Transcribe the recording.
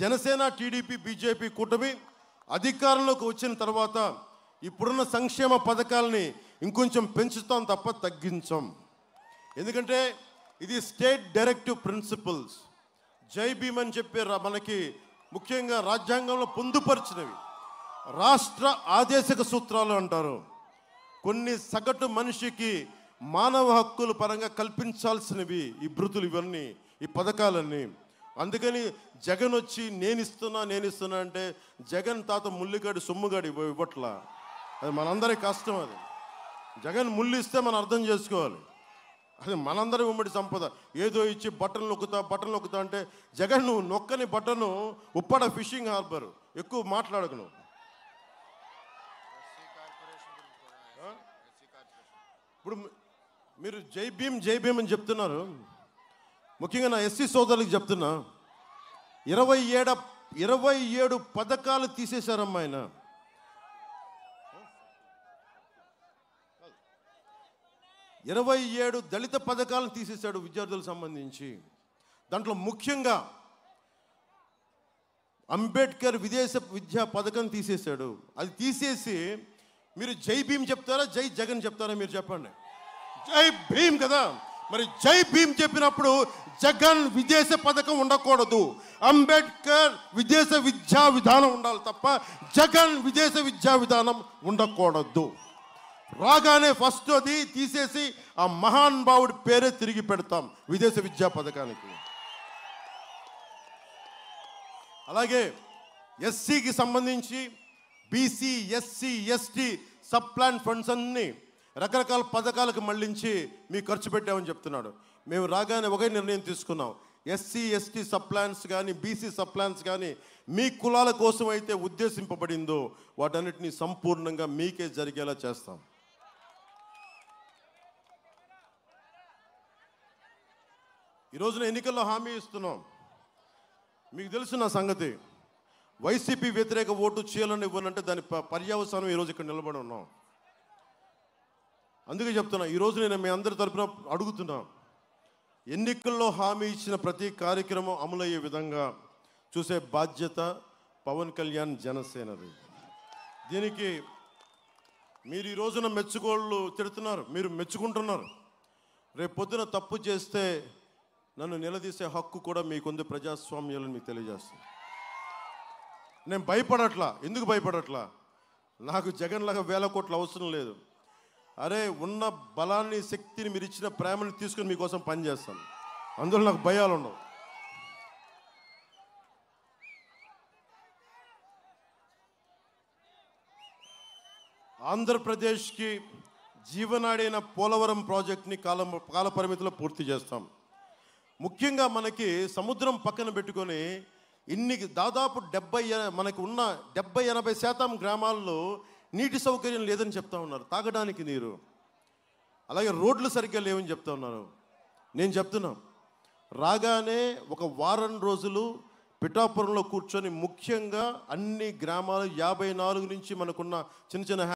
Janasena TDP BJP కూటమి అధికారంలోకి వచ్చిన తర్వాత ఇప్పుడున్న సంక్షేమ పథకాలని ఇంకొంచెం పెంచుతాం తప్ప తగ్గించాం ఎందుకంటే ఇది స్టేట్ డైరెక్టివ్ ప్రిన్సిపల్స్ జై భీమ్ అని చెప్పి రా- మనకి ముఖ్యంగా రాజ్యాంగంలో పొందుపరిచినవి రాష్ట్ర ఆదేశక సూత్రాలు అంటారు కొన్ని సగటు మనిషికి మానవ హక్కుల పరంగా కల్పించాల్సినవి ఈ భృతులు ఇవన్నీ ఈ పథకాలన్నీ అందుకని జగన్ వచ్చి నేను ఇస్తున్నా నేను ఇస్తున్నా అంటే జగన్ తాత ముల్లిగాడి సొమ్ముగాడి ఇవ్వ- ఇవ్వట్లా అది మనందరి కష్టం అది జగన్ ముళ్ళు ఇస్తే మనం అర్థం చేసుకోవాలి అది మనందరి ఉమ్మడి సంపద ఏదో ఇచ్చి బట్టలు నొక్కుతా బట్టలు నొక్కుతా అంటే జగన్ నువ్వు నొక్కని బట్టను ఉప్పడ ఫిషింగ్ హార్బర్ ఎక్కువ మాట్లాడకు నువ్వు ఇప్పుడు మీ- మీరు జై భీమ్ జై భీమ్ అని చెప్తున్నారు ముఖ్యంగా నా ఎస్సీ సోదరులకు చెప్తున్నా ఇరవై ఏడ ఇరవై ఏడు పథకాలు తీసేశారమ్మా ఆయన ఇరవై ఏడు దళిత పథకాలను తీసేశాడు విద్యార్థులకు సంబంధించి దాంట్లో ముఖ్యంగా అంబేద్కర్ విదేశ విద్యా పథకం తీసేశాడు అది తీసేసి మీరు జై భీమ్ చెప్తారా జై జగన్ చెప్తారా మీరు చెప్పండి జై భీమ్ కదా మరి జై భీమ్ చెప్పినప్పుడు జగన్ విదేశ పథకం ఉండకూడదు అంబేద్కర్ విదేశ విద్యా విధానం ఉండాలి తప్ప జగన్ విదేశ విద్యా విధానం ఉండకూడదు రాగానే ఫస్ట్ అది తీసేసి ఆ మహాన్ భావుడి పేరే తిరిగి పెడతాం విదేశ విద్యా పథకానికి అలాగే ఎస్సీకి సంబంధించి BC SC ST sub plan funds అన్ని రకరకాల పథకాలకు మళ్ళించి మీకు ఖర్చు పెట్టామని చెప్తున్నాడు మేము రాగానే ఒకే నిర్ణయం తీసుకున్నాం ఎస్సీ ఎస్టీ సబ్ ప్లాన్స్ కానీ బీసీ సబ్ ప్లాన్స్ కానీ మీ కులాల కోసం అయితే ఉద్దేశింపబడిందో వాటన్నిటిని సంపూర్ణంగా మీకే జరిగేలా చేస్తాం ఈ రోజున ఎన్నికల్లో హామీ ఇస్తున్నాం మీకు తెలుసు నా సంగతి వైసీపీ వ్యతిరేక ఓటు చేయాలని ఇవ్వనంటే దాని ప- పర్యవసానం ఈరోజు ఇక్కడ నిలబడి ఉన్నాం అందుకే చెప్తున్నా ఈరోజు నేను మీ అందరి తరపున అడుగుతున్నా ఎన్నికల్లో హామీ ఇచ్చిన ప్రతి కార్యక్రమం అమలయ్యే విధంగా చూసే బాధ్యత పవన్ కళ్యాణ్ జనసేనది దీనికి మీరు ఈ రోజున మెచ్చుకోళ్ళు తిడుతున్నారు మీరు మెచ్చుకుంటున్నారు రేపు పొద్దున తప్పు చేస్తే నన్ను నిలదీసే హక్కు కూడా మీకుంది ప్రజాస్వామ్యాలను మీకు తెలియజేస్తాను నేను భయపడట్లా ఎందుకు భయపడట్లా నాకు జగన్ లాగా వేల కోట్ల అవసరం లేదు అరే ఉన్న బలాన్ని శక్తిని మీరు ఇచ్చిన ప్రేమని తీసుకుని మీకోసం పనిచేస్తాను అందులో నాకు భయాలు ఉండవు ఆంధ్రప్రదేశ్కి జీవనాడైన పోలవరం ప్రాజెక్ట్ని కాల కాల పరిమితిలో పూర్తి చేస్తాం ముఖ్యంగా మనకి సముద్రం పక్కన పెట్టుకొని ఇన్ని దాదాపు డెబ్బై మనకు ఉన్న డెబ్బై ఎనభై శాతం గ్రామాల్లో నీటి సౌకర్యం లేదని చెప్తా ఉన్నారు తాగడానికి నీరు అలాగే రోడ్లు సరిగ్గా లేవని చెప్తా ఉన్నారు నేను చెప్తున్నా రాగానే ఒక వారం రోజులు పిఠాపురంలో కూర్చొని ముఖ్యంగా అన్ని గ్రామాలు యాభై నాలుగు నుంచి మనకున్న చిన్న చిన్న